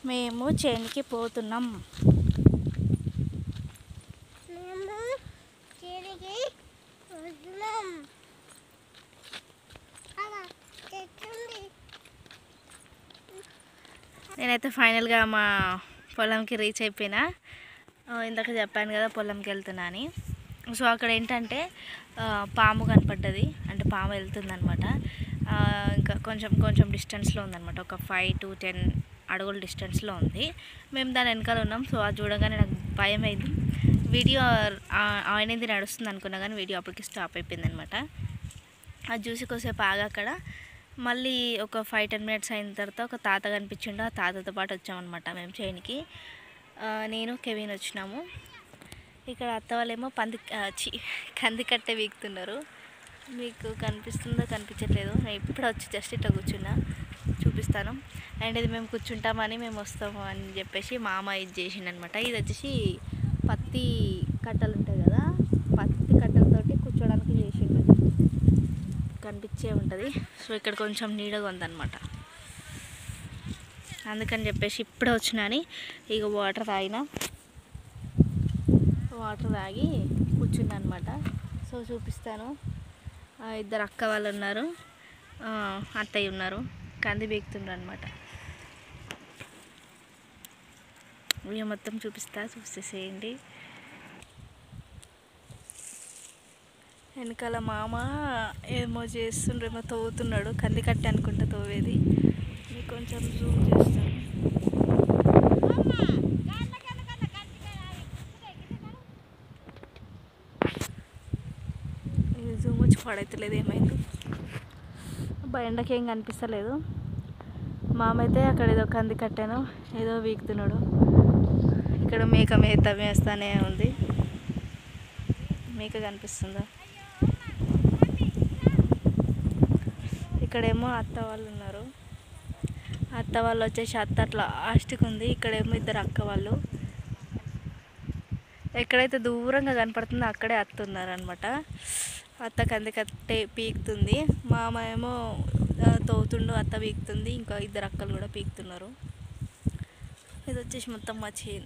మేము చేనికి పోతున్నాం మేము తిరిగి వస్తున్నాం అలా తెచ్చుంది నేనైతే ఫైనల్గా మా పొలంకి రీచ్ అయిపోయినా ఆ, ఇందాక చెప్పాను కదా పొలంకి వెళ్తున్నా అని సో అక్కడ ఏంటంటే ఆ, పాము కనపడ్డది అంటే పాము వెళ్తుందనమాట ఆ, ఇంకా కొంచెం కొంచెం డిస్టెన్స్లో ఉందన్నమాట ఒక ఫైవ్ టు టెన్ అడుగుల డిస్టెన్స్లో ఉంది మేము దాని వెనకాల ఉన్నాం సో అది చూడగానే నాకు భయం అయింది వీడియో ఆయనది నడుస్తుంది అనుకున్నా కానీ వీడియో అప్పటికి స్టాప్ అయిపోయింది అనమాట అది చూసి కొద్దిసేపు ఆగా అక్కడ మళ్ళీ ఒక ఫైవ్ టెన్ మినిట్స్ అయిన తర్వాత ఒక తాత కనిపించిండు ఆ తాతతో పాటు వచ్చామన్నమాట మేము చేయనికి నేను కెవిన్ వచ్చినాము ఇక్కడ అత్త వాళ్ళేమో పంది ఆ, చి కంది కట్టె వీకుతున్నారు మీకు కనిపిస్తుందో కనిపించట్లేదు నేను ఇప్పుడు వచ్చి జస్ట్ ఇట్లా కూర్చున్నా చూపిస్తాను అండ్ ఇది మేము కూర్చుంటామని మేము వస్తాము అని చెప్పేసి మా అమ్మ ఇది చేసిండనమాట ఇది వచ్చేసి పత్తి కట్టలు ఉంటాయి కదా పత్తి కట్టెలతోటి కూర్చోడానికి చేసిండు కనిపించే ఉంటుంది సో ఇక్కడ కొంచెం నీడగా ఉందన్నమాట అందుకని చెప్పేసి ఇప్పుడే వచ్చినా అని ఇక వాటర్ తాగిన వాటర్ తాగి కూర్చున్నా అనమాట సో చూపిస్తాను ఆ, ఇద్దరు అక్క వాళ్ళు ఉన్నారు ఆ, అత్తయ్య ఉన్నారు కంది బీకుతుండ్రు అనమాట ఇక మొత్తం చూపిస్తా చూసేసేయండి వెనకాల మామ ఏమో చేస్తుండ్రేమో తవ్వుతున్నాడు కంది కట్టి అనుకుంటా తవ్వేది మీకు కొంచెం జూమ్ చేస్తాను ఇది జూమ్ వచ్చి పడైతలేదు ఏమైంది అబ్బా ఎండకి ఏం కనిపిస్తలేదు మామ అయితే అక్కడ ఏదో కంది కట్టాను ఏదో వీకుతున్నాడు ఇక్కడ మేక మేత వేస్తానే ఉంది మేక కనిపిస్తుందా ఇక్కడేమో అత్త వాళ్ళు ఉన్నారు అత్త వాళ్ళు వచ్చేసి అత్త అట్లా లాస్ట్కి ఉంది ఇక్కడేమో ఇద్దరు అక్క వాళ్ళు ఎక్కడైతే దూరంగా కనపడుతుందో అక్కడే అత్త ఉన్నారనమాట అత్త కంది కట్టే పీకుతుంది మామ ఏమో ఆ, తవ్వుతుండు అత్త పీకుతుంది ఇంకా ఇద్దరు అక్కలు కూడా పీకుతున్నారు ఇది వచ్చేసి మొత్తం మా చేను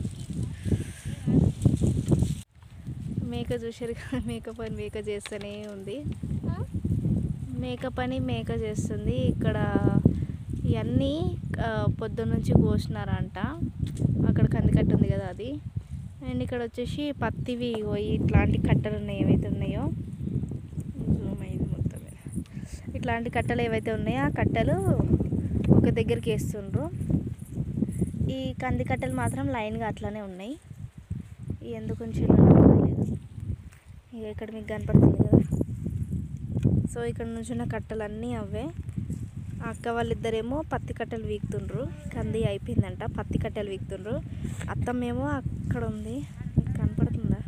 మేక చూసారు కదా మేక పని మేక చేస్తూనే ఉంది మేక పని మేక చేస్తుంది ఇక్కడ ఇవన్నీ పొద్దున్న నుంచి కోసినారంట అక్కడ కందికట్ట ఉంది కదా అది అండ్ ఇక్కడ వచ్చేసి పత్తివి పోయి ఇట్లాంటి కట్టలు ఉన్నాయి ఏవైతే ఉన్నాయో జూమ్ అయింది మొత్తం మీద. ఇట్లాంటి కట్టలు ఏవైతే ఉన్నాయో ఆ కట్టలు ఒక దగ్గరికి వేస్తుండ్రు ఈ కంది కట్టెలు మాత్రం లైన్గా అట్లానే ఉన్నాయి ఇవి ఎందుకు ఉంచిర్రో నాకు తెలియదు ఇక ఇక్కడ మీకు కనపడుతుంది కదా సో ఇక్కడ నుంచి ఉన్న కట్టలన్నీ అవే ఆ అక్క వాళ్ళిద్దరేమో పత్తి కట్టెలు వీకుతుండ్రు కంది అయిపోయిందంట పత్తి కట్టెలు వీకుతుండ్రు అత్తమ్మేమో అక్కడ ఉంది మీకు కనపడుతుందా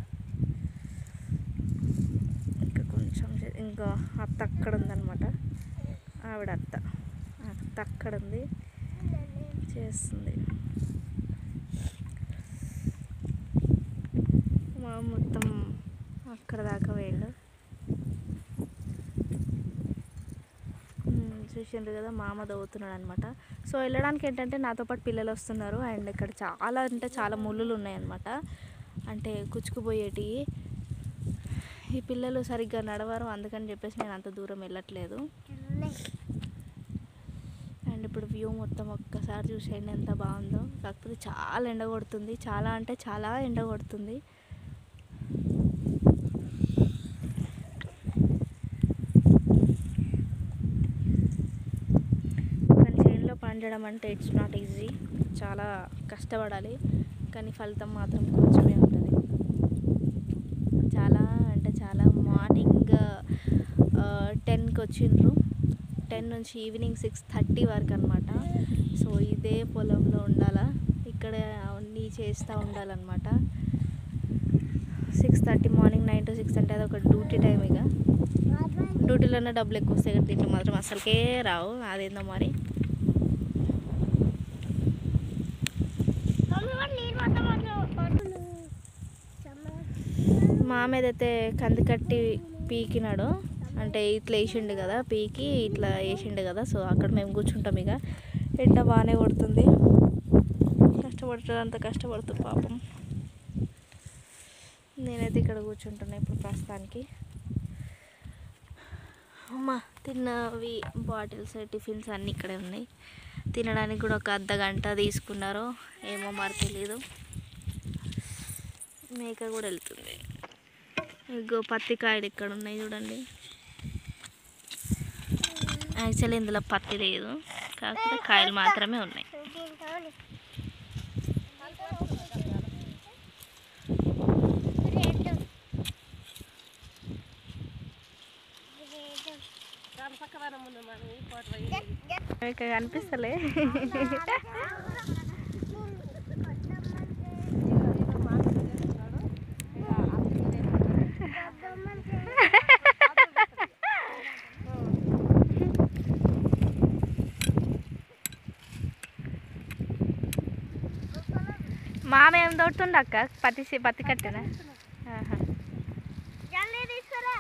ఇంకా కొంచెం సే- ఇంకో అత్త అక్కడ ఉందన్నమాట ఆవిడ అత్త అత్త అక్కడ ఉంది చేస్తుంది మా మొత్తం అక్కడ దాకా వేయండు చూసిండ్రు కదా మామ దవ్వుతున్నాడు అనమాట సో వెళ్ళడానికి ఏంటంటే నాతో పాటు పిల్లలు వస్తున్నారు అండ్ ఇక్కడ చాలా అంటే చాలా ముళ్ళులు ఉన్నాయన్నమాట అంటే కుచ్చుకుపోయేటి ఈ పిల్లలు సరిగ్గా నడవరు అందుకని చెప్పేసి నేను అంత దూరం వెళ్ళట్లేదు అండ్ ఇప్పుడు వ్యూ మొత్తం ఒక్కసారి చూసేయండి ఎంత బాగుందో కాకపోతే చాలా ఎండ కొడుతుంది చాలా అంటే చాలా ఎండ కొడుతుంది కానీ చేనులో పండడం అంటే ఇట్స్ నాట్ ఈజీ చాలా కష్టపడాలి కానీ ఫలితం మాత్రం కొంచెమే ఉంటుంది చాలా అంటే చాలా మార్నింగ్ టెన్కి వచ్చిండ్రు టెన్ నుంచి ఈవినింగ్ సిక్స్ థర్టీ వరకు అనమాట సో ఇదే పొలంలో ఉండాలా ఇక్కడ అన్నీ చేస్తూ ఉండాలన్నమాట six thirty morning nine to six అంటే అది ఒక డ్యూటీ టైం ఇక డ్యూటీలోనే డబ్బులు ఎక్కువ వస్తాయి కదా దీంట్లో మాత్రం అసలుకే రావు అదేందో మరి మామేదైతే కంది కట్టి పీకినాడు అంటే ఇట్లా వేసిండు కదా పీకి ఇట్లా వేసిండు కదా సో అక్కడ మేము కూర్చుంటాం ఇక ఎండ బాగానే కొడుతుంది కష్టపడుతుంది అంత కష్టపడుతుంది పాపం నేనైతే ఇక్కడ కూర్చుంటున్నా ఇప్పుడు ప్రస్తుతానికి అమ్మ తిన్నవి బాటిల్స్ టిఫిన్స్ అన్నీ ఇక్కడే ఉన్నాయి తినడానికి కూడా ఒక అర్ధ గంట తీసుకున్నారు ఏమో మరి తెలీదు మేక కూడా వెళ్తుంది ఇగో పత్తి కాయలు ఇక్కడ ఉన్నాయి చూడండి యాక్చువల్లీ ఇందులో పత్తి లేదు కాకపోతే కాయలు మాత్రమే ఉన్నాయి తింటాను ఇక్కడ కనిపిస్తలే మామ ఏం తోడుతుండ అక్క పత్తి సి- పత్తి కట్టెనా ఆహా. జల్దీ తీసుకురా